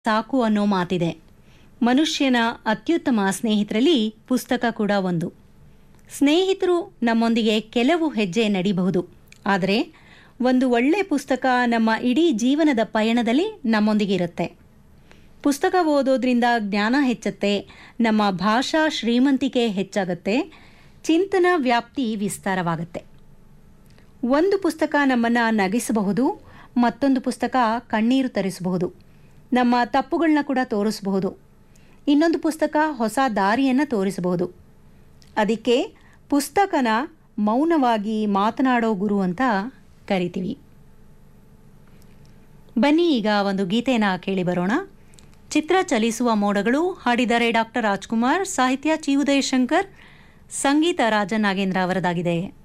ಸಾಕು ಅನ್ನೋ ಮಾತಿದೆ ಮನುಷ್ಯನ ಅತ್ಯುತ್ತಮ ಸ್ನೇಹಿತರಲ್ಲಿ ಪುಸ್ತಕ ಕೂಡ ಒಂದು ಸ್ನೇಹಿತರು ನಮ್ಮೊಂದಿಗೆ ಕೆಲವು ಹೆಜ್ಜೆ ನಡಿಬಹುದು ಆದರೆ ಒಂದು ಒಳ್ಳೆ ಪುಸ್ತಕ ನಮ್ಮ ಇಡೀ ಜೀವನದ ಪಯಣದಲ್ಲಿ ನಮ್ಮೊಂದಿಗೆ ಇರುತ್ತೆ ಪುಸ್ತಕ ಓದೋದ್ರಿಂದ ಜ್ಞಾನ ಹೆಚ್ಚುತ್ತೆ ನಮ್ಮ ಭಾಷಾ ಶ್ರೀಮಂತಿಕೆ ಹೆಚ್ಚಾಗುತ್ತೆ ಚಿಂತನ ವ್ಯಾಪ್ತಿ ವಿಸ್ತಾರವಾಗುತ್ತೆ ಒಂದು ಪುಸ್ತಕ ನಮ್ಮನ್ನು ನಗಿಸಬಹುದು ಮತ್ತೊಂದು ಪುಸ್ತಕ ಕಣ್ಣೀರು ತರಿಸಬಹುದು ನಮ್ಮ ತಪ್ಪುಗಳನ್ನ ಕೂಡ ತೋರಿಸಬಹುದು ಇನ್ನೊಂದು ಪುಸ್ತಕ ಹೊಸ ದಾರಿಯನ್ನು ತೋರಿಸಬಹುದು ಅದಕ್ಕೆ ಪುಸ್ತಕನ ಮೌನವಾಗಿ ಮಾತನಾಡೋ ಗುರು ಅಂತ ಕರಿತೀವಿ ಬನ್ನಿ ಈಗ ಒಂದು ಗೀತೆನ ಕೇಳಿ ಬರೋಣ ಚಿತ್ರ ಚಲಿಸುವ ಮೋಡಗಳು ಹಾಡಿದ್ದಾರೆ ಡಾಕ್ಟರ್ ರಾಜ್ಕುಮಾರ್ ಸಾಹಿತ್ಯ ಚಿ ಉದಯಶಂಕರ್ ಸಂಗೀತ ರಾಜ ನಾಗೇಂದ್ರ ಅವರದಾಗಿದೆ